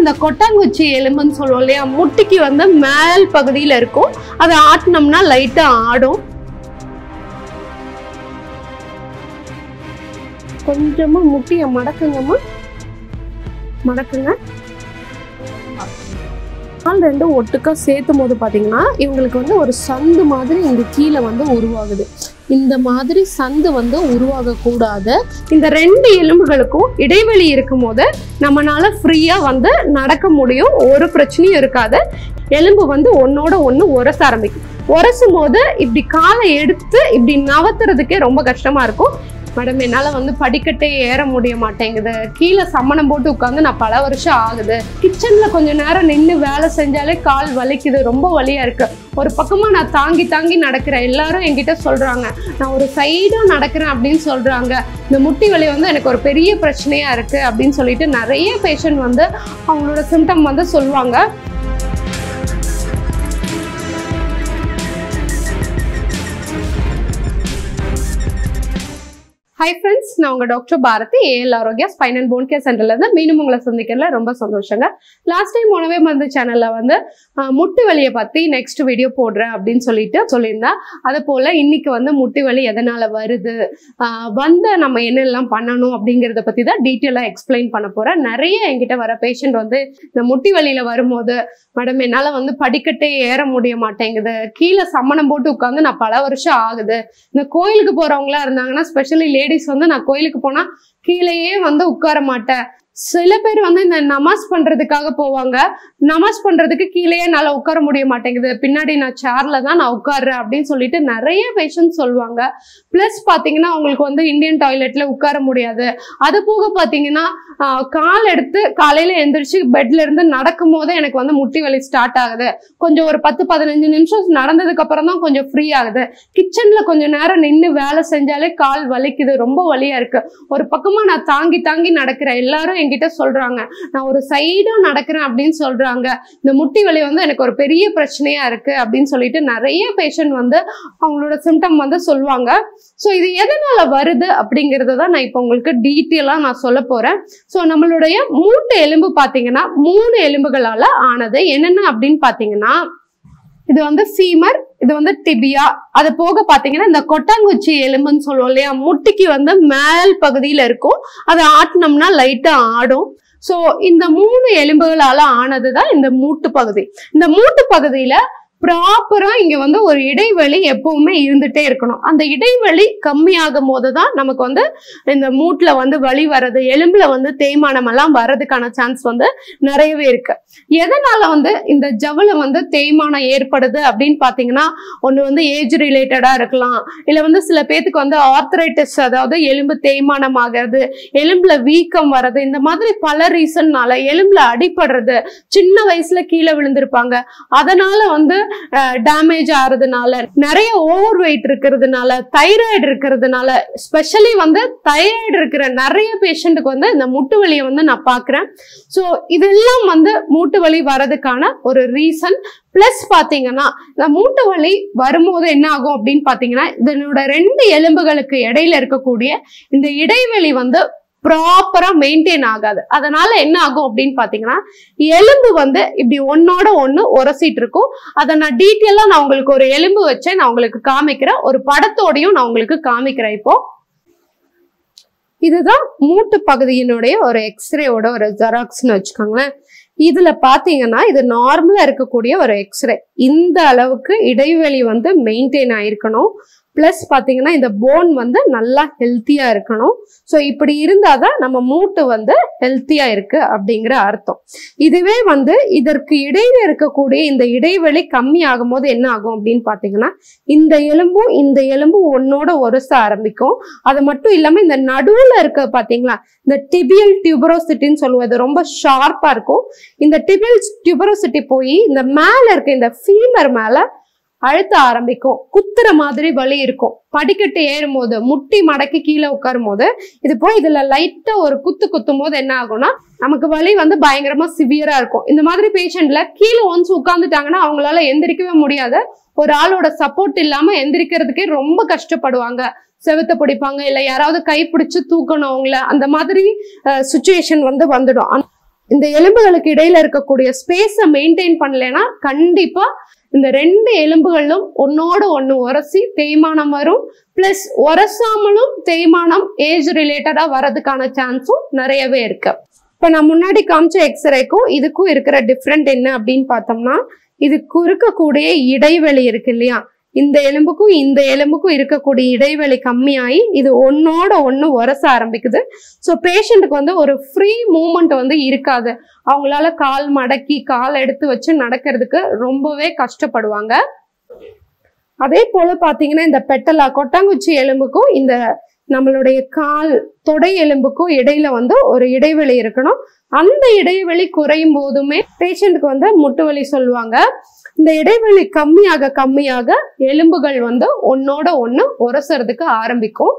இந்த கொட்டாங்குச்சி எலும்புன்னு சொல்லுவோம் இல்லையா முட்டிக்கு வந்து மேல் பகுதியில் இருக்கும் அதை ஆட்டினோம்னா லைட்டாக ஆடும் கொஞ்சமா முட்டியை மடக்குங்கம்மா மடக்குங்க கால் ரெண்டும் ஒட்டுக்கா சேர்த்தும் போது பார்த்தீங்கன்னா இவங்களுக்கு வந்து ஒரு சந்து மாதிரி இங்க கீழே வந்து உருவாகுது இந்த மாதிரி சந்து வந்து உருவாகக்கூடாது இந்த ரெண்டு எலும்புகளுக்கும் இடைவெளி இருக்கும் போது நம்மளால ஃப்ரீயா வந்து நடக்க முடியும் ஒரு பிரச்சனையும் இருக்காது எலும்பு வந்து ஒன்னோட ஒன்று உரச ஆரம்பிக்கும் உரசும் போது இப்படி காலை எடுத்து இப்படி நவத்துறதுக்கே ரொம்ப கஷ்டமா இருக்கும் மேடம் என்னால் வந்து படிக்கட்டே ஏற முடிய மாட்டேங்குது கீழே சம்மணம் போட்டு உட்காந்து நான் பல வருஷம் ஆகுது கிச்சனில் கொஞ்ச நேரம் நின்று வேலை செஞ்சாலே கால் வலிக்குது ரொம்ப வலியாக இருக்கு ஒரு பக்கமாக நான் தாங்கி தாங்கி நடக்கிறேன் எல்லாரும் என்கிட்ட சொல்கிறாங்க நான் ஒரு சைடாக நடக்கிறேன் அப்படின்னு சொல்கிறாங்க இந்த முட்டி வலி வந்து எனக்கு ஒரு பெரிய பிரச்சனையாக இருக்குது அப்படின்னு சொல்லிட்டு நிறைய பேஷண்ட் வந்து அவங்களோட சிம்டம் வந்து சொல்லுவாங்க ஹை ஃப்ரெண்ட்ஸ் நான் உங்க doctor Bharathi AL Arokya spine and bone care சென்டர்ல இருந்து மீண்டும் உங்களை சந்திக்கிறதுல ரொம்ப சந்தோஷங்க லாஸ்ட் டைம் உணவே மருந்து சேனல்ல வந்து ஆஹ், முட்டு வலியை பத்தி நெக்ஸ்ட் வீடியோ போடுறேன் அப்படின்னு சொல்லிட்டு சொல்லியிருந்தேன் அது போல இன்னைக்கு வந்து முட்டு வலி எதனால வருது ஆஹ், வந்த நம்ம என்னெல்லாம் பண்ணணும் அப்படிங்கிறத பத்தி தான் டீட்டெயிலாக எக்ஸ்பிளைன் பண்ண போறேன் நிறைய என்கிட்ட வர பேஷண்ட் வந்து இந்த முட்டி வலியில வரும்போது மேடம் என்னால வந்து படிக்கட்டே ஏற முடிய மாட்டேங்குது கீழே சம்மணம் போட்டு உட்காந்து நான் பல வருஷம் ஆகுது இந்த கோயிலுக்கு போறவங்களா இருந்தாங்கன்னா ஸ்பெஷலி லேடிஸ் வந்து நான் கோயிலுக்கு போனா கீழேயே வந்து உட்கார மாட்டேன் சில பேர் வந்து இந்த நமாஸ் பண்றதுக்காக போவாங்க நமாஸ் பண்றதுக்கு கீழேயே என்னால உட்கார முடிய மாட்டேங்குது பின்னாடி நான் சேர்ல தான் நான் உட்கார்றேன் அப்படின்னு சொல்லிட்டு நிறைய பேஷண்ட் சொல்லுவாங்க ப்ளஸ் பாத்தீங்கன்னா அவங்களுக்கு வந்து இந்தியன் டாய்லெட்ல உட்கார முடியாது அது போக பாத்தீங்கன்னா ஆஹ், கால் எடுத்து காலையில எந்திரிச்சு பெட்ல இருந்து நடக்கும் போதே எனக்கு வந்து முட்டி வலி ஸ்டார்ட் ஆகுது கொஞ்சம் ஒரு பத்து பதினஞ்சு நிமிஷம் நடந்ததுக்கு அப்புறம் தான் கொஞ்சம் ஃப்ரீ ஆகுது கிச்சன்ல கொஞ்சம் நேரம் நின்று வேலை செஞ்சாலே கால் வலிக்குது ரொம்ப வலியா இருக்கு ஒரு பக்கமா நான் தாங்கி தாங்கி நடக்கிறேன் எல்லாரும் என்கிட்ட சொல்றாங்க நான் ஒரு சைடா நடக்கிறேன் அப்படின்னு சொல்றாங்க இந்த முட்டி வலி வந்து எனக்கு ஒரு பெரிய பிரச்சனையா இருக்கு அப்படின்னு சொல்லிட்டு நிறைய பேஷண்ட் வந்து அவங்களோட சிம்டம் வந்து சொல்லுவாங்க ஸோ இது எதனால வருது அப்படிங்கறத தான் நான் இப்போ உங்களுக்கு டீட்டெயிலாக நான் சொல்ல போறேன் ஸோ நம்மளுடைய மூட்டு எலும்பு பார்த்தீங்கன்னா மூணு எலும்புகளால ஆனது என்னென்ன அப்படின்னு பார்த்தீங்கன்னா இது வந்து ஃபீமர் இது வந்து டிபியா அது போக பாத்தீங்கன்னா இந்த கொட்டாங்குச்சி எலும்புன்னு சொல்லுவோம் இல்லையா முட்டிக்கு வந்து மேல் பகுதியில இருக்கும் அதை ஆட்டினோம்னா லைட்டா ஆடும் ஸோ இந்த மூணு எலும்புகளால ஆனதுதான் இந்த மூட்டு பகுதி இந்த மூட்டு பகுதியில ப்ராப்பரா இங்க வந்து ஒரு இடைவெளி எப்பவுமே இருந்துட்டே இருக்கணும் அந்த இடைவெளி கம்மியாகும் போது தான் நமக்கு வந்து இந்த மூட்டுல வந்து வலி வர்றது எலும்புல வந்து தேய்மானம் எல்லாம் வர்றதுக்கான சான்ஸ் வந்து நிறையவே இருக்கு எதனால வந்து இந்த ஜவுல வந்து தேய்மானம் ஏற்படுது அப்படின்னு பாத்தீங்கன்னா ஒண்ணு வந்து ஏஜ் ரிலேட்டடா இருக்கலாம் இல்ல வந்து சில பேத்துக்கு வந்து ஆர்த்தரைட்டிஸ் அதாவது எலும்பு தேய்மானம் ஆகிறது எலும்புல வீக்கம் வர்றது இந்த மாதிரி பல ரீசன்னால எலும்புல அடிபடுறது சின்ன வயசுல கீழே விழுந்திருப்பாங்க அதனால வந்து டேமேஜ் ஆறதுனால நிறைய ஓவர் வெயிட் இருக்கிறதுனால தைராய்டு இருக்கிறதுனால ஸ்பெஷலி வந்து தைராய்டு இருக்கிற நிறைய பேஷண்ட்டுக்கு வந்து இந்த முட்டு வலியை வந்து நான் பார்க்குறேன் ஸோ இதெல்லாம் வந்து மூட்டு வலி வர்றதுக்கான ஒரு ரீசன் ப்ளஸ் பார்த்தீங்கன்னா இந்த மூட்டு வலி வரும்போது என்ன ஆகும் அப்படின்னு பார்த்தீங்கன்னா இதனோட ரெண்டு எலும்புகளுக்கு இடையில இருக்கக்கூடிய இந்த இடைவெளி வந்து ப்ராப்பரா மெயின்டைன் ஆகாது அதனால என்ன ஆகும் அப்படின்னு பாத்தீங்கன்னா எலும்பு வந்து இப்படி ஒன்னோட ஒண்ணு உரசிட்டு இருக்கும் அதை நான் டீட்டெயிலா நான் உங்களுக்கு ஒரு எலும்பு வச்சே நான் உங்களுக்கு காமிக்கிறேன் ஒரு படத்தோடையும் நான் உங்களுக்கு காமிக்கிறேன் இப்போ இதுதான் மூட்டு பகுதியினுடைய ஒரு எக்ஸ்ரேவோட ஒரு ஜெராக்ஸ்னு வச்சுக்கோங்களேன் இதுல பாத்தீங்கன்னா இது நார்மலா இருக்கக்கூடிய ஒரு எக்ஸ்ரே இந்த அளவுக்கு இடைவெளி வந்து மெயின்டைன் ஆயிருக்கணும் ப்ளஸ் பார்த்தீங்கன்னா இந்த போன் வந்து நல்லா ஹெல்த்தியாக இருக்கணும் ஸோ இப்படி இருந்தால் தான் நம்ம மூட்டு வந்து ஹெல்த்தியாக இருக்கு அப்படிங்கிற அர்த்தம் இதுவே வந்து இதற்கு இடையில இருக்கக்கூடிய இந்த இடைவெளி கம்மி ஆகும்போது என்ன ஆகும் அப்படின்னு பார்த்தீங்கன்னா இந்த எலும்பும் இந்த எலும்பும் ஒன்னோட ஒருச ஆரம்பிக்கும் அது மட்டும் இல்லாமல் இந்த நடுவில் இருக்க பார்த்தீங்களா இந்த டிபியல் டியூபரோசிட்டின்னு சொல்லுவோம் இது ரொம்ப ஷார்ப்பாக இருக்கும் இந்த டிபியல் டியூபரோசிட்டி போய் இந்த மேலே இருக்க இந்த ஃபீமர் மேலே அழுத்த ஆரம்பிக்கும் குத்துற மாதிரி வலி இருக்கும் படிக்கட்டு ஏறும் போது முட்டி மடக்கி கீழே உட்காரும் போது இது போய் இதுல லைட்டா ஒரு குத்து குத்தும் போது என்ன ஆகும்னா நமக்கு வலி வந்து பயங்கரமா சிவியரா இருக்கும் இந்த மாதிரி பேஷண்ட்ல கீழே ஒன்ஸ் உட்காந்துட்டாங்கன்னா அவங்களால எந்திரிக்கவே முடியாது ஒரு ஆளோட சப்போர்ட் இல்லாம எந்திரிக்கிறதுக்கே ரொம்ப கஷ்டப்படுவாங்க செவுத்த பிடிப்பாங்க இல்ல யாராவது கை பிடிச்சு தூக்கணும் அவங்கள அந்த மாதிரி சுச்சுவேஷன் வந்து வந்துடும் இந்த எலும்புகளுக்கு இடையில இருக்கக்கூடிய ஸ்பேஸை மெயின்டைன் பண்ணலைன்னா கண்டிப்பா இந்த ரெண்டு எலும்புகளும் ஒன்னோட ஒண்ணு உரசி தேய்மானம் வரும் பிளஸ் உரசாமலும் தேய்மானம் ஏஜ் ரிலேட்டடா வரதுக்கான சான்ஸும் நிறையவே இருக்கு இப்ப நான் முன்னாடி காமிச்ச எக்ஸ்ரேக்கும் இதுக்கும் இருக்கிற டிஃப்ரெண்ட் என்ன அப்படின்னு பார்த்தோம்னா இதுக்கு இருக்கக்கூடிய இடைவெளி இருக்கு இல்லையா இந்த எலும்புக்கும் இந்த எலும்புக்கும் இருக்கக்கூடிய இடைவெளி கம்மியாகி இது ஒன்னோட ஒன்று உரச ஆரம்பிக்குது ஸோ பேஷண்ட்டுக்கு வந்து ஒரு ஃப்ரீ மூமெண்ட் வந்து இருக்காது அவங்களால கால் மடக்கி கால் எடுத்து வச்சு நடக்கிறதுக்கு ரொம்பவே கஷ்டப்படுவாங்க அதே போல பாத்தீங்கன்னா இந்த பெட்டலா கொட்டாங்குச்சி எலும்புக்கும் இந்த நம்மளுடைய கால் தொடை எலும்புக்கும் இடையில வந்து ஒரு இடைவெளி இருக்கணும் அந்த இடைவெளி குறையும் போதுமே பேஷண்ட்டுக்கு வந்து முட்டு வலி சொல்லுவாங்க இந்த இடைவெளி கம்மியாக கம்மியாக எலும்புகள் வந்து ஒன்னோட ஒன்று உரசுறதுக்கு ஆரம்பிக்கும்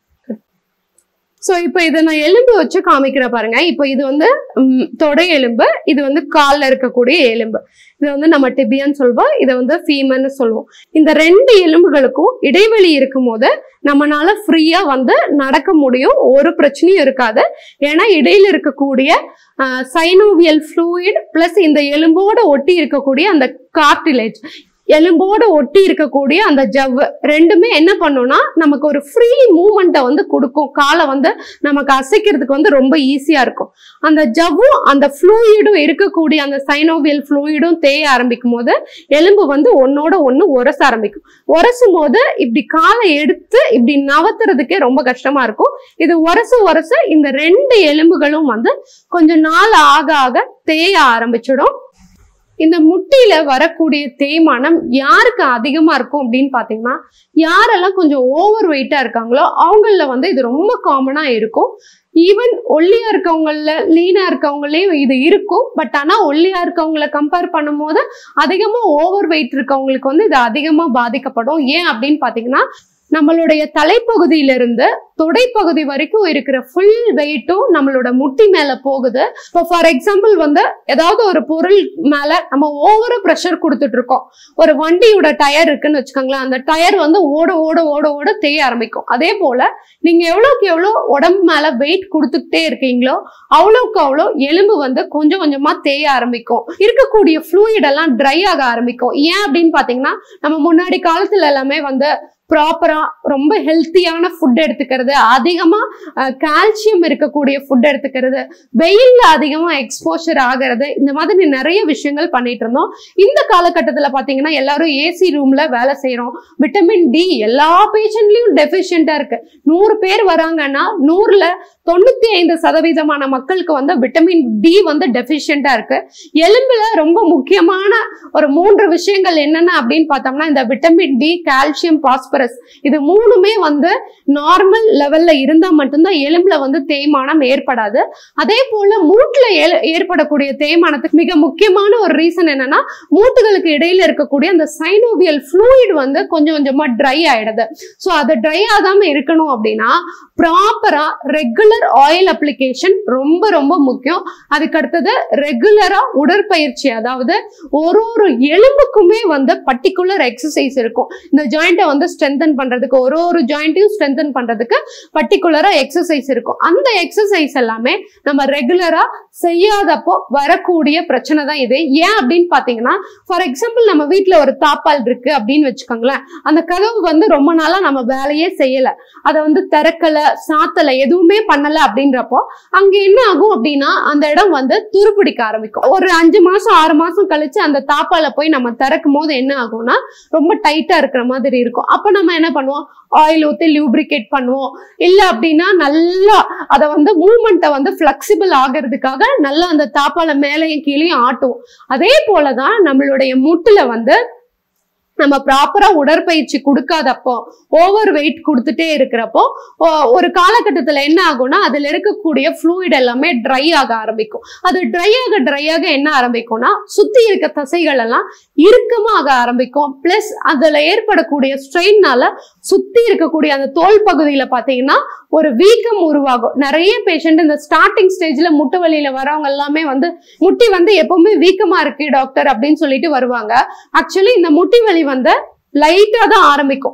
ஸோ இப்போ இதை நான் எலும்பு வச்சு காமிக்கிறேன் பாருங்க இப்போ இது வந்து ம், தொடை எலும்பு இது வந்து காலில் இருக்கக்கூடிய எலும்பு இதை வந்து நம்ம டிபியான்னு சொல்வோம் இதை வந்து ஃபீமன்னு சொல்லுவோம் இந்த ரெண்டு எலும்புகளுக்கும் இடைவெளி இருக்கும் போது நம்மனால ஃப்ரீயா வந்து நடக்க முடியும் ஒரு பிரச்சனையும் இருக்காது ஏன்னா இடையில இருக்கக்கூடிய சைனோவியல் ஃப்ளூயிட் பிளஸ் இந்த எலும்போட ஒட்டி இருக்கக்கூடிய அந்த கார்டிலேஜ் எலும்போட ஒட்டி இருக்கக்கூடிய அந்த ஜவ்வு ரெண்டுமே என்ன பண்ணும்னா நமக்கு ஒரு ஃப்ரீ மூமெண்ட்டை வந்து கொடுக்கும் காலை வந்து நமக்கு அசைக்கிறதுக்கு வந்து ரொம்ப ஈஸியா இருக்கும் அந்த ஜவ்வும் அந்த ஃப்ளூயிடும் இருக்கக்கூடிய அந்த சைனோவியல் ஃப்ளூயிடும் தேய ஆரம்பிக்கும் போது எலும்பு வந்து ஒன்னோட ஒன்று உரச ஆரம்பிக்கும் உரசும் போது இப்படி காலை எடுத்து இப்படி நவத்துறதுக்கே ரொம்ப கஷ்டமா இருக்கும் இது உரச உரச இந்த ரெண்டு எலும்புகளும் வந்து கொஞ்சம் நாள் ஆக ஆக தேய ஆரம்பிச்சிடும் இந்த முட்டியில வரக்கூடிய தேய்மானம் யாருக்கு அதிகமா இருக்கும் அப்படின்னு பாத்தீங்கன்னா யாரெல்லாம் கொஞ்சம் ஓவர் வெயிட்டா இருக்காங்களோ அவங்கள வந்து இது ரொம்ப காமனா இருக்கும் ஈவன் ஒல்லியா இருக்கவங்கள லீனா இருக்கவங்களையும் இது இருக்கும் பட் ஆனா ஒல்லியா இருக்கவங்கள கம்பேர் பண்ணும்போது அதிகமா ஓவர் வெயிட் இருக்கவங்களுக்கு வந்து இது அதிகமா பாதிக்கப்படும் ஏன் அப்படின்னு பாத்தீங்கன்னா நம்மளுடைய தலைப்பகுதியிலிருந்து தொடைப்பகுதி வரைக்கும் இருக்கிற ஃபுல் வெயிட்டும் நம்மளோட முட்டி மேல போகுது இப்போ ஃபார் எக்ஸாம்பிள் வந்து ஏதாவது ஒரு பொருள் மேல நம்ம ஓவரா ப்ரெஷர் கொடுத்துட்டு இருக்கோம் ஒரு வண்டியோட டயர் இருக்குன்னு வச்சுக்கோங்களேன் அந்த டயர் வந்து ஓட ஓட ஓட ஓட தேய ஆரம்பிக்கும் அதே போல நீங்க எவ்வளவுக்கு எவ்வளோ உடம்பு மேல வெயிட் கொடுத்துக்கிட்டே இருக்கீங்களோ அவ்வளோக்கு அவ்வளோ எலும்பு வந்து கொஞ்சம் கொஞ்சமா தேய ஆரம்பிக்கும் இருக்கக்கூடிய ஃப்ளூயிட் எல்லாம் ட்ரை ஆக ஆரம்பிக்கும் ஏன் அப்படின்னு பாத்தீங்கன்னா நம்ம முன்னாடி காலத்துல எல்லாமே வந்து ப்ராப்பரா ரொம்ப ஹெல்த்தியான ஃபுட் எடுத்துக்கிறது அதிகமா கால்சியம் இருக்கக்கூடிய ஃபுட் எடுத்துக்கிறது வெயில்ல அதிகமா எக்ஸ்போஷர் ஆகிறது இந்த மாதிரி நிறைய விஷயங்கள் பண்ணிட்டு இருந்தோம் இந்த காலகட்டத்துல பாத்தீங்கன்னா எல்லாரும் ஏசி ரூம்ல வேலை செய்யறோம் விட்டமின் டி எல்லா பேஷண்ட்லயும் டெஃபிஷியண்டா இருக்கு நூறு பேர் வராங்கன்னா நூறுல தொண்ணூத்தி ஐந்து சதவீதமான மக்களுக்கு வந்து விட்டமின் டி வந்து டெஃபிஷியண்டா இருக்கு எலும்புல ரொம்ப முக்கியமான ஒரு மூன்று விஷயங்கள் என்னென்ன அப்படின்னு பார்த்தோம்னா இந்த விட்டமின் டி கால்சியம் பாஸ்பரஸ் இது மூணுமே வந்து நார்மல் லெவல்ல இருந்தா மட்டும்தான் எலும்புல வந்து தேய்மானம் ஏற்படாது அதே போல மூட்டுல ஏ- ஏற்படக்கூடிய தேய்மானத்துக்கு மிக முக்கியமான ஒரு ரீசன் என்னன்னா மூட்டுகளுக்கு இடையில இருக்கக்கூடிய அந்த சைனோவியல் ஃப்ளூயிட் வந்து கொஞ்சம் கொஞ்சமா ட்ரை ஆயிடுது ஸோ அது ட்ரை ஆகாம இருக்கணும் அப்படின்னா ப்ராப்பரா ரெகுலர் ஆயில் அப்ளிகேஷன் ரொம்ப ரொம்ப முக்கியம் அதுக்கு அடுத்தது ரெகுலரா உடற்பயிற்சி அதாவது ஒரு ஒரு எலும்புக்குமே வந்து பர்டிகுலர் எக்ஸசைஸ் இருக்கும் இந்த ஜாயிண்ட்டை வந்து ஸ்ட்ரென்தன் பண்றதுக்கு ஒரு ஒரு ஜாயிண்ட்டையும் ஸ்ட்ரென்தன் பண்றதுக்கு பர்டிகுலரா எக்ஸசைஸ் இருக்கும் அந்த எக்ஸசைஸ் எல்லாமே நம்ம ரெகுலரா செய்யாதப்போ வரக்கூடிய பிரச்சனை தான் இது ஏன் அப்படின்னு பாத்தீங்கன்னா ஃபார் எக்ஸாம்பிள் நம்ம வீட்ல ஒரு தாப்பால் இருக்கு அப்படின்னு வச்சுக்கோங்களேன் அந்த கதவு வந்து ரொம்ப நாளா நம்ம வேலையே செய்யல அதை வந்து திறக்கல சாத்தல எதுவுமே பண்ணல அப்படின்றப்போ அங்க என்ன ஆகும் அப்படின்னா அந்த இடம் வந்து துருப்பிடிக்க ஆரம்பிக்கும் ஒரு அஞ்சு மாசம் ஆறு மாசம் கழிச்சு அந்த தாப்பால போய் நம்ம திறக்கும் போது என்ன ஆகும்னா ரொம்ப டைட்டா இருக்கிற மாதிரி இருக்கும் அப்ப நம்ம என்ன பண்ணுவோம் ஆயில் ஊத்தி லியூப்ரிகேட் பண்ணுவோம் இல்ல அப்படின்னா நல்லா அதை வந்து மூமெண்ட்டை வந்து ஃபிளெக்சிபிள் ஆகிறதுக்காக நல்லா அந்த தாப்பால மேலையும் கீழையும் ஆட்டுவோம் அதே போலதான் நம்மளுடைய முட்டுல வந்து நம்ம ப்ராப்பரா உடற்பயிற்சி கொடுக்காதப்போ ஓவர் வெயிட் கொடுத்துட்டே இருக்கிறப்போ ஓ- ஒரு காலகட்டத்துல என்ன ஆகும்னா அதுல இருக்கக்கூடிய ஃப்ளூயிட் எல்லாமே ட்ரை ஆக ஆரம்பிக்கும் அது ட்ரை ஆக ட்ரை ஆக என்ன ஆரம்பிக்கும்னா சுத்தி இருக்க தசைகள் எல்லாம் இறுக்கமாக ஆரம்பிக்கும் பிளஸ் அதுல ஏற்படக்கூடிய ஸ்ட்ரெயின்னால சுத்தி இருக்கக்கூடிய அந்த தோல் பகுதியில பாத்தீங்கன்னா ஒரு வீக்கம் உருவாகும் நிறைய பேஷண்ட் இந்த ஸ்டார்டிங் ஸ்டேஜ்ல முட்டு வலியில வரவங்க எல்லாமே வந்து முட்டி வந்து எப்பவுமே வீக்கமா இருக்கு டாக்டர் அப்படின்னு சொல்லிட்டு வருவாங்க ஆக்சுவலி இந்த முட்டி வலி வந்து லைட்டா தான் ஆரம்பிக்கும்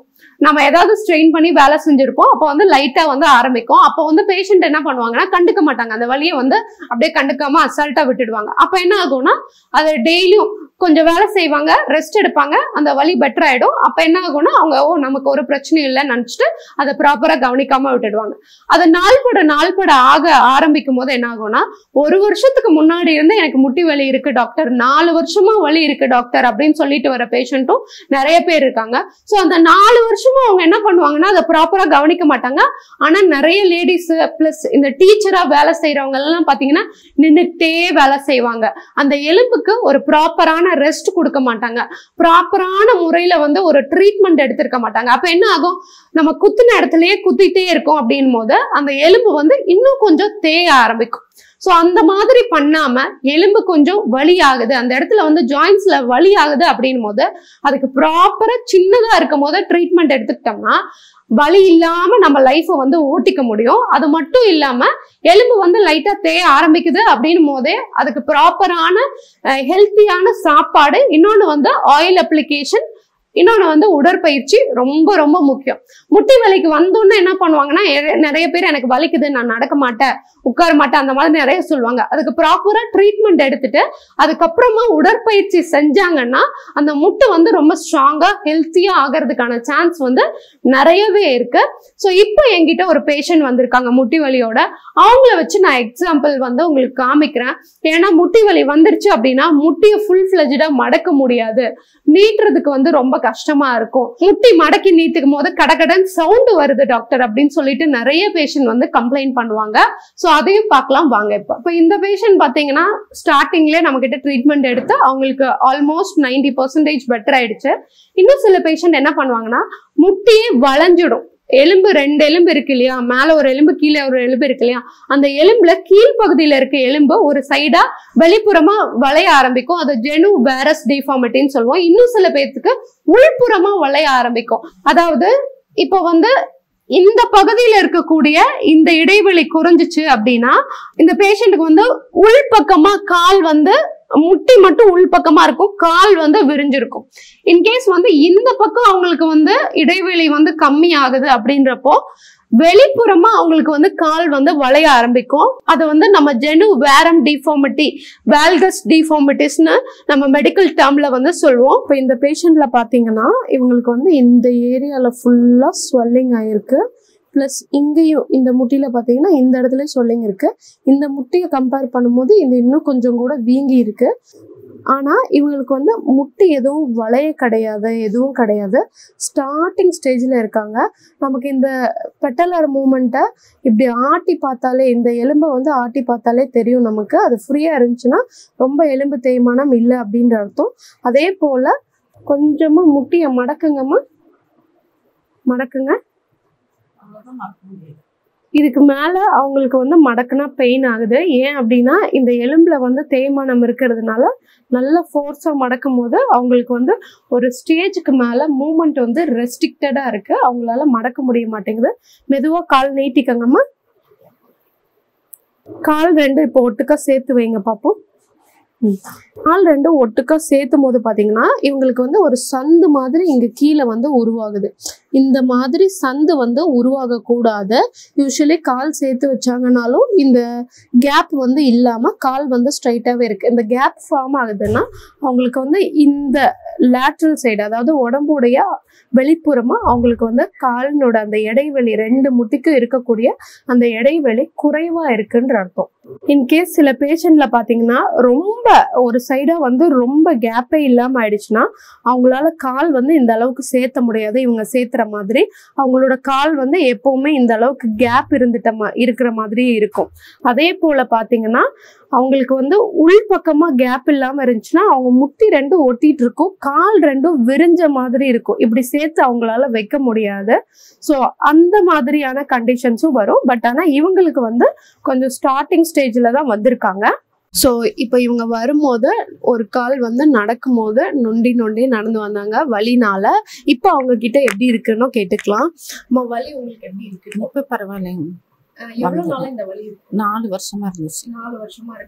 நம்ம ஏதாவது ஸ்ட்ரெயின் பண்ணி வேலை செஞ்சிருப்போம் அப்போ வந்து லைட்டா வந்து ஆரம்பிக்கும் அப்போ வந்து பேஷண்ட் என்ன பண்ணுவாங்கன்னா கண்டுக்க மாட்டாங்க அந்த வலியை வந்து அப்படியே கண்டுக்காம அசால்ட்டா விட்டுடுவாங்க அப்போ என்ன ஆகும்னா அது டெய்லியும் கொஞ்சம் வேலை செய்வாங்க ரெஸ்ட் எடுப்பாங்க அந்த வலி பெட்டர் ஆயிடும் அப்ப என்ன ஆகும்னா அவங்க ஓ நமக்கு ஒரு பிரச்சனையும் இல்லைன்னு நினைச்சிட்டு அதை ப்ராப்பரா கவனிக்காம விட்டுடுவாங்க அது நாள்பட நாள்பட ஆக ஆரம்பிக்கும் போது என்ன ஆகும்னா ஒரு வருஷத்துக்கு முன்னாடி இருந்து எனக்கு முட்டி வலி இருக்கு டாக்டர் நாலு வருஷமா வலி இருக்கு டாக்டர் அப்படின்னு சொல்லிட்டு வர பேஷண்ட்டும் நிறைய பேர் இருக்காங்க ஸோ அந்த நாலு வருஷமா அவங்க என்ன பண்ணுவாங்கன்னா அதை ப்ராப்பரா கவனிக்க மாட்டாங்க ஆனா நிறைய லேடிஸ் பிளஸ் இந்த டீச்சரா வேலை செய்யறவங்க எல்லாம் பாத்தீங்கன்னா நின்றுட்டே வேலை செய்வாங்க அந்த எலும்புக்கு ஒரு ப்ராப்பரான ரெஸ்ட் கொடுக்க மாட்டாங்க ப்ராப்பரான முறையில வந்து ஒரு ட்ரீட்மெண்ட் எடுத்திருக்க மாட்டாங்க அப்ப என்ன ஆகும் நம்ம குத்துன இடத்துலயே குத்திட்டே இருக்கோம் அப்படின் போது அந்த எலும்பு வந்து இன்னும் கொஞ்சம் தேய ஆரம்பிக்கும் ஸோ அந்த மாதிரி பண்ணாம எலும்பு கொஞ்சம் வலி ஆகுது அந்த இடத்துல வந்து ஜாயின்ஸ்ல வலி ஆகுது அப்படின் போது அதுக்கு ப்ராப்பரா சின்னதா இருக்கும் போது ட்ரீட்மெண்ட் எடுத்துக்கிட்டோம்னா வலி இல்லாம நம்ம லைஃப்பை வந்து ஓட்டிக்க முடியும் அது மட்டும் இல்லாம எலும்பு வந்து லைட்டா தேய ஆரம்பிக்குது அப்படின்னும் போதே அதுக்கு ப்ராப்பரான ஹெல்த்தியான சாப்பாடு இன்னொன்று வந்து ஆயில் அப்ளிகேஷன் இன்னொன்று வந்து உடற்பயிற்சி ரொம்ப ரொம்ப முக்கியம் முட்டி வலிக்கு வந்தோன்னே என்ன பண்ணுவாங்கன்னா எ- நிறைய பேர் எனக்கு வலிக்குது நான் நடக்க மாட்டேன் உட்கார மாட்டேன் அந்த மாதிரி நிறைய சொல்லுவாங்க அதுக்கு ப்ராப்பராக ட்ரீட்மெண்ட் எடுத்துட்டு அதுக்கப்புறமா உடற்பயிற்சி செஞ்சாங்கன்னா அந்த முட்டை வந்து ரொம்ப ஸ்ட்ராங்காக ஹெல்த்தியாக ஆகிறதுக்கான சான்ஸ் வந்து நிறையவே இருக்கு ஸோ இப்போ என்கிட்ட ஒரு பேஷண்ட் வந்திருக்காங்க முட்டி வலியோட அவங்கள வச்சு நான் எக்ஸாம்பிள் வந்து உங்களுக்கு காமிக்கிறேன் ஏன்னா முட்டி வலி வந்துருச்சு அப்படின்னா முட்டியை ஃபுல் ஃபிளஜா மடக்க முடியாது நீட்டுறதுக்கு வந்து ரொம்ப கஷ்டமா இருக்கும் முட்டி மடக்கி நீட்டுக்கும் போது கடகடன் சவுண்ட் வருது டாக்டர் அப்படின்னு சொல்லிட்டு நிறைய பேஷண்ட் வந்து கம்ப்ளைண்ட் பண்ணுவாங்க ஸோ அதையும் பார்க்கலாம் வாங்க இப்போ இப்போ இந்த பேஷண்ட் பார்த்தீங்கன்னா ஸ்டார்டிங்லேயே நம்ம கிட்ட ட்ரீட்மெண்ட் எடுத்து அவங்களுக்கு ஆல்மோஸ்ட் நைன்டி பர்சன்டேஜ் பெட்டர் ஆயிடுச்சு இன்னும் சில பேஷண்ட் என்ன பண்ணுவாங்கன்னா முட்டியே வளைஞ்சிடும் எலும்பு ரெண்டு எலும்பு இருக்கு இல்லையா மேல ஒரு எலும்பு கீழே ஒரு எலும்பு இருக்கு இல்லையா அந்த எலும்புல கீழ்ப்பகுதியில இருக்க எலும்பு ஒரு சைடா வெளிப்புறமா வளைய ஆரம்பிக்கும் அது ஜெனு வேரஸ் டிஃபார்மிட்டின்னு சொல்லுவோம் இன்னும் சில பேர்த்துக்கு உள்புறமா வளைய ஆரம்பிக்கும் அதாவது இப்போ வந்து இந்த பகுதியில இருக்கக்கூடிய இந்த இடைவெளி குறைஞ்சிச்சு அப்படின்னா இந்த பேஷண்ட்டுக்கு வந்து உள்பக்கமா கால் வந்து முட்டி மட்டும் உள்பக்கமா இருக்கும் கால் வந்து விரிஞ்சிருக்கும் இன்கேஸ் வந்து இந்த பக்கம் அவங்களுக்கு வந்து இடைவெளி வந்து கம்மி ஆகுது அப்படின்றப்போ வெளிப்புறமா அவங்களுக்கு வந்து கால் வந்து வளைய ஆரம்பிக்கும் அது வந்து நம்ம ஜெனு வேரம் டிஃபார்மிட்டி வேல்கஸ் டிஃபார்மிட்டிஸ்னு நம்ம மெடிக்கல் டேர்ம்ல வந்து சொல்லுவோம் இப்போ இந்த பேஷண்ட்ல பார்த்தீங்கன்னா இவங்களுக்கு வந்து இந்த ஏரியாவில் ஃபுல்லாக ஸ்வெல்லிங் ஆயிருக்கு ப்ளஸ் இங்கேயும் இந்த முட்டியில் பார்த்தீங்கன்னா இந்த இடத்துல ஸ்வெல்லிங் இருக்கு இந்த முட்டியை கம்பேர் பண்ணும்போது இது இன்னும் கொஞ்சம் கூட வீங்கி இருக்கு ஆனால் இவங்களுக்கு வந்து முட்டி எதுவும் வளைய கிடையாது எதுவும் கிடையாது ஸ்டார்டிங் ஸ்டேஜில் இருக்காங்க நமக்கு இந்த பெட்டலர் மூமெண்ட்டை இப்படி ஆட்டி பார்த்தாலே இந்த எலும்பை வந்து ஆட்டி பார்த்தாலே தெரியும் நமக்கு அது ஃப்ரீயாக இருந்துச்சுன்னா ரொம்ப எலும்பு தேய்மானம் இல்லை அப்படின்ற அர்த்தம் அதே போல் கொஞ்சமாக முட்டியை மடக்குங்கம்மா மடக்குங்க இதுக்கு மேலே அவங்களுக்கு வந்து மடக்குனா பெயின் ஆகுது ஏன் அப்படின்னா இந்த எலும்புல வந்து தேய்மானம் இருக்கிறதுனால நல்ல ஃபோர்ஸாக மடக்கும் போது அவங்களுக்கு வந்து ஒரு ஸ்டேஜுக்கு மேலே மூமெண்ட் வந்து ரெஸ்ட்ரிக்டடாக இருக்கு அவங்களால மடக்க முடிய மாட்டேங்குது மெதுவாக கால் நீட்டிக்கங்கம்மா கால் ரெண்டு இப்போ ஒட்டுக்கா சேர்த்து வைங்க பார்ப்போம் ம். கால் ரெண்டும் ஒட்டுக்கா சேர்த்தும் போது பார்த்தீங்கன்னா இவங்களுக்கு வந்து ஒரு சந்து மாதிரி இங்கே கீழே வந்து உருவாகுது இந்த மாதிரி சந்து வந்து உருவாகக்கூடாது யூஸ்வலி கால் சேர்த்து வச்சாங்கனாலும் இந்த கேப் வந்து இல்லாமல் கால் வந்து ஸ்ட்ரைட்டாகவே இருக்குது இந்த கேப் ஃபார்ம் ஆகுதுன்னா அவங்களுக்கு வந்து இந்த லேட்ரல் சைடு அதாவது உடம்புடைய வெளிப்புறமாக அவங்களுக்கு வந்து காலினோட அந்த இடைவெளி ரெண்டு முட்டிக்கும் இருக்கக்கூடிய அந்த இடைவெளி குறைவாக இருக்குன்ற அர்த்தம் இன்கேஸ் சில பேஷண்ட்ல பார்த்தீங்கன்னா ரொம்ப ஒரு சைடாக வந்து ரொம்ப கேப்பே இல்லாமல் ஆயிடுச்சுன்னா அவங்களால கால் வந்து இந்த அளவுக்கு சேர்த்த முடியாது இவங்க சேர்த்துற மாதிரி அவங்களோட கால் வந்து எப்பவுமே இந்த அளவுக்கு கேப் இருந்துட்ட மா இருக்கிற மாதிரியே இருக்கும் அதே போல பார்த்தீங்கன்னா அவங்களுக்கு வந்து உள்பக்கமா கேப் இல்லாம இருந்துச்சுன்னா அவங்க முட்டி ரெண்டும் ஒட்டிட்டு இருக்கும் கால் ரெண்டும் விரிஞ்ச மாதிரி இருக்கும் இப்படி சேர்த்து அவங்களால வைக்க முடியாது ஸோ அந்த மாதிரியான கண்டிஷன்ஸும் வரும் பட் ஆனால் இவங்களுக்கு வந்து கொஞ்சம் ஸ்டார்டிங் ஸ்டேஜில் தான் வந்திருக்காங்க ஸோ இப்போ இவங்க வரும்போது ஒரு கால் வந்து நடக்கும்போது நொண்டி நொண்டி நடந்து வந்தாங்க வலினால இப்போ அவங்க கிட்ட எப்படி இருக்குன்னு கேட்டுக்கலாம் அம்மா வலி உங்களுக்கு எப்படி இருக்கு இப்போ பரவாயில்லைங்க அஹ் எவ்வளவு நாளா இந்த வலி இருக்கு நாலு வருஷமா இருந்துச்சு நாலு வருஷமா இருக்கு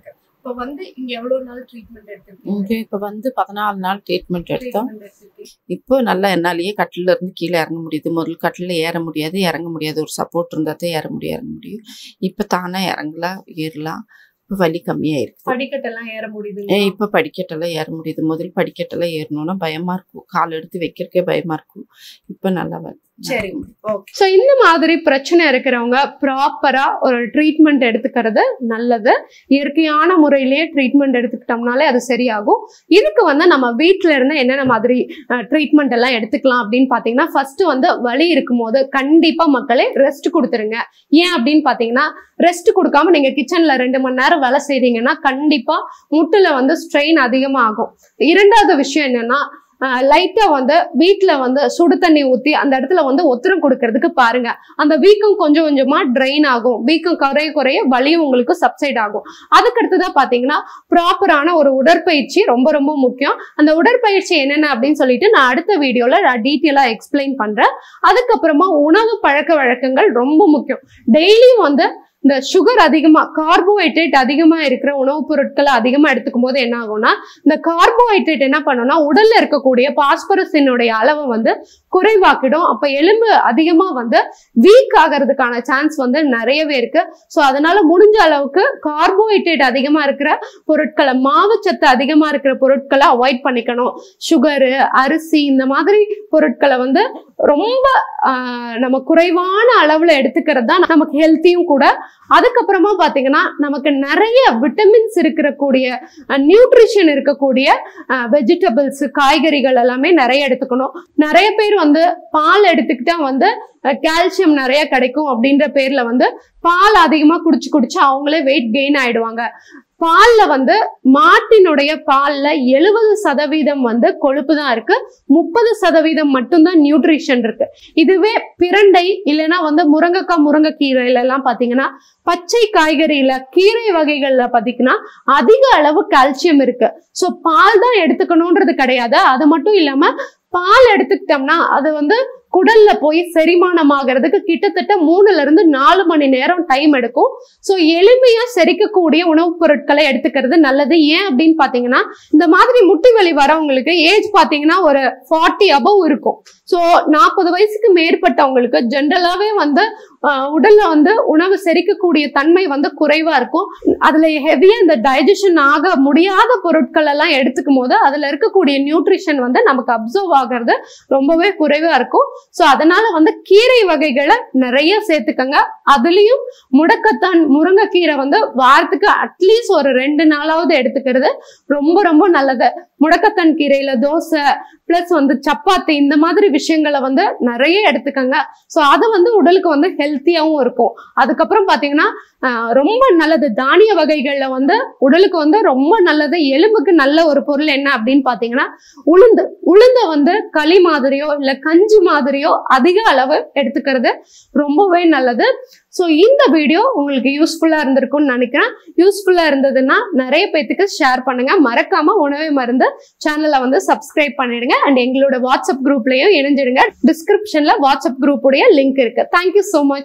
இப்போ வந்து இங்க எவ்வளவு நாள் ட்ரீட்மெண்ட் எடுத்துருக்கீங்க இங்கே இப்போ வந்து பதினாலு நாள் ட்ரீட்மெண்ட் எடுத்தோம் ட்ரீட்மெண்ட் எடுத்துருக்கீங்க இப்போ நல்லா என்னாலேயே கட்டில இருந்து கீழே இறங்க முடியுது முதல்ல கட்டில் ஏற முடியாது இறங்க முடியாது ஒரு சப்போர்ட் இருந்தால் தான் ஏற முடியும் இறங்க முடியும் இப்போ தானாக இறங்கலாம் ஏறலாம் இப்போ வலி கம்மியாயிருக்கு படிக்கட்டெல்லாம் ஏற முடியுதுங்க ஏ இப்போ படிக்கட்டெல்லாம் ஏற முடியுது முதல் படிக்கட்டெல்லாம் ஏறணும்னா பயமாக இருக்கும் கால் எடுத்து வைக்கிறக்கே பயமாக இருக்கும் இப்போ நல்லா வ- சரி. நடக்க முடியுது. ஓகே ஸோ இந்த மாதிரி பிரச்சனை இருக்கிறவங்க ப்ராப்பரா ஒரு ட்ரீட்மெண்ட் எடுத்துக்கிறது நல்லது இயற்கையான முறையிலேயே ட்ரீட்மெண்ட் எடுத்துக்கிட்டோம்னாலே அது சரியாகும் இதுக்கு வந்து நம்ம வீட்ல இருந்து என்னென்ன மாதிரி ட்ரீட்மெண்ட் எல்லாம் எடுத்துக்கலாம் அப்படின்னு பார்த்தீங்கன்னா ஃபர்ஸ்ட் வந்து வலி இருக்கும்போது கண்டிப்பா மக்களே ரெஸ்ட் கொடுத்துருங்க ஏன் அப்படின்னு பார்த்தீங்கன்னா ரெஸ்ட் கொடுக்காம நீங்க கிச்சன்ல ரெண்டு மணி நேரம் வேலை செய்றீங்கன்னா கண்டிப்பா முட்டுல வந்து ஸ்ட்ரெயின் அதிகமாகும் இரண்டாவது விஷயம் என்னன்னா லைட்டா வந்து வீட்ல வந்து சுடு தண்ணி ஊத்தி அந்த இடத்துல வந்து ஒத்தரம் கொடுக்கறதுக்கு பாருங்க அந்த வீக்கம் கொஞ்சம் கொஞ்சமா ட்ரெயின் ஆகும் வீக்கம் குறைய குறைய வலியும் உங்களுக்கு சப்சைட் ஆகும் அதுக்கு அடுத்ததா பாத்தீங்கன்னா ப்ராப்பரான ஒரு உடற்பயிற்சி ரொம்ப ரொம்ப முக்கியம் அந்த உடற்பயிற்சி என்னென்ன அப்படின்னு சொல்லிட்டு நான் அடுத்த வீடியோல நான் டீட்டெயிலா எக்ஸ்பிளைன் பண்றேன் அதுக்கப்புறமா உணவு பழக்க வழக்கங்கள் ரொம்ப முக்கியம் டெய்லியும் வந்து இந்த சுகர் அதிகமா கார்போஹைட்ரேட் அதிகமா இருக்கிற உணவுப் பொருட்களை அதிகமா எடுத்துக்கும் போது என்ன ஆகும்னா இந்த கார்போஹைட்ரேட் என்ன பண்ணும்னா உடல்ல இருக்கக்கூடிய பாஸ்பரஸினுடைய அளவை வந்து குறைவாக்கிடும் அப்ப எலும்பு அதிகமா வந்து வீக் ஆகிறதுக்கான சான்ஸ் வந்து நிறையவே இருக்கு ஸோ அதனால முடிஞ்ச அளவுக்கு கார்போஹைட்ரேட் அதிகமா இருக்கிற பொருட்களை மாவுச்சத்து அதிகமா இருக்கிற பொருட்களை அவாய்ட் பண்ணிக்கணும் சுகரு அரிசி இந்த மாதிரி பொருட்களை வந்து ரொம்ப ஆஹ், நம்ம குறைவான அளவுல எடுத்துக்கிறது தான் நமக்கு ஹெல்த்தியும் கூட அதுக்கப்புறமா பாத்தீங்கன்னா நமக்கு நிறைய விட்டமின்ஸ் இருக்கிற கூடிய நியூட்ரிஷன் இருக்கக்கூடிய வெஜிடபிள்ஸ் காய்கறிகள் எல்லாமே நிறைய எடுத்துக்கணும் நிறைய பேர் வந்து பால் எடுத்துக்கிட்டா வந்து கால்சியம் நிறைய கிடைக்கும் அப்படின்ற பேர்ல வந்து பால் அதிகமா குடிச்சு குடிச்சு அவங்களே வெயிட் கெயின் ஆயிடுவாங்க பால்ல வந்து மாட்டினுடைய பால்ல எழுபது சதவீதம் வந்து கொழுப்பு தான் இருக்கு முப்பது சதவீதம் மட்டும்தான் நியூட்ரிஷன் இருக்கு இதுவே பிரண்டை இல்லைன்னா வந்து முருங்கைக்காய் முருங்கைக்கீரையில எல்லாம் பாத்தீங்கன்னா பச்சை காய்கறியில கீரை வகைகள்ல பாத்தீங்கன்னா அதிக அளவு கால்சியம் இருக்கு ஸோ பால் தான் எடுத்துக்கணுன்றது கிடையாது அது மட்டும் இல்லாம பால் எடுத்துக்கிட்டோம்னா அது வந்து குடல்ல போய் செரிமானம் ஆகிறதுக்கு கிட்டத்தட்ட மூணுல இருந்து நாலு மணி நேரம் டைம் எடுக்கும் ஸோ எளிமையா செரிக்கக்கூடிய உணவுப் பொருட்களை எடுத்துக்கிறது நல்லது ஏன் அப்படின்னு பாத்தீங்கன்னா இந்த மாதிரி முட்டி வலி வரவங்களுக்கு ஏஜ் பாத்தீங்கன்னா ஒரு ஃபார்ட்டி அபவ் இருக்கும் ஸோ நாற்பது வயசுக்கு மேற்பட்டவங்களுக்கு ஜென்ரலாவே வந்து ஆஹ், உடல்ல வந்து உணவு செரிக்கக்கூடிய தன்மை வந்து குறைவா இருக்கும் அதுல ஹெவியா இந்த டைஜஷன் ஆக முடியாத பொருட்கள் எல்லாம் எடுத்துக்கும் போது அதுல இருக்கக்கூடிய நியூட்ரிஷன் வந்து நமக்கு அப்சர்வ் ஆகிறது ரொம்பவே குறைவா இருக்கும் ஸோ அதனால வந்து கீரை வகைகளை நிறைய சேர்த்துக்கங்க அதுலயும் முடக்கத்தான் முருங்கைக்கீரை வந்து வாரத்துக்கு அட்லீஸ்ட் ஒரு ரெண்டு நாளாவது எடுத்துக்கிறது ரொம்ப ரொம்ப நல்லது முடக்கத்தான் கீரையில தோசை பிளஸ் வந்து சப்பாத்தி இந்த மாதிரி விஷயங்களை வந்து நிறைய எடுத்துக்கங்க ஸோ அது வந்து உடலுக்கு வந்து ஹெல்த்தியாகவும் இருக்கும் அதுக்கப்புறம் பார்த்தீங்கன்னா ஆஹ், ரொம்ப நல்லது தானிய வகைகள்ல வந்து உடலுக்கு வந்து ரொம்ப நல்லது எலும்புக்கு நல்ல ஒரு பொருள் என்ன அப்படின்னு பார்த்தீங்கன்னா உளுந்து உளுந்த வந்து களி மாதிரியோ இல்லை கஞ்சி மாதிரியோ அதிக அளவு எடுத்துக்கிறது ரொம்பவே நல்லது ஸோ இந்த வீடியோ உங்களுக்கு யூஸ்ஃபுல்லாக இருந்திருக்கும்னு நினைக்கிறேன் யூஸ்ஃபுல்லாக இருந்ததுன்னா நிறைய பேத்துக்கு ஷேர் பண்ணுங்க மறக்காம உணவே மருந்து சேனலை வந்து சப்ஸ்கிரைப் பண்ணிடுங்க அண்ட் எங்களோட வாட்ஸ்அப் குரூப்லயும் இணைஞ்சிடுங்க டிஸ்கிரிப்ஷன்ல வாட்ஸ்அப் குரூப்புடைய லிங்க் இருக்கு தேங்க்யூ ஸோ மச்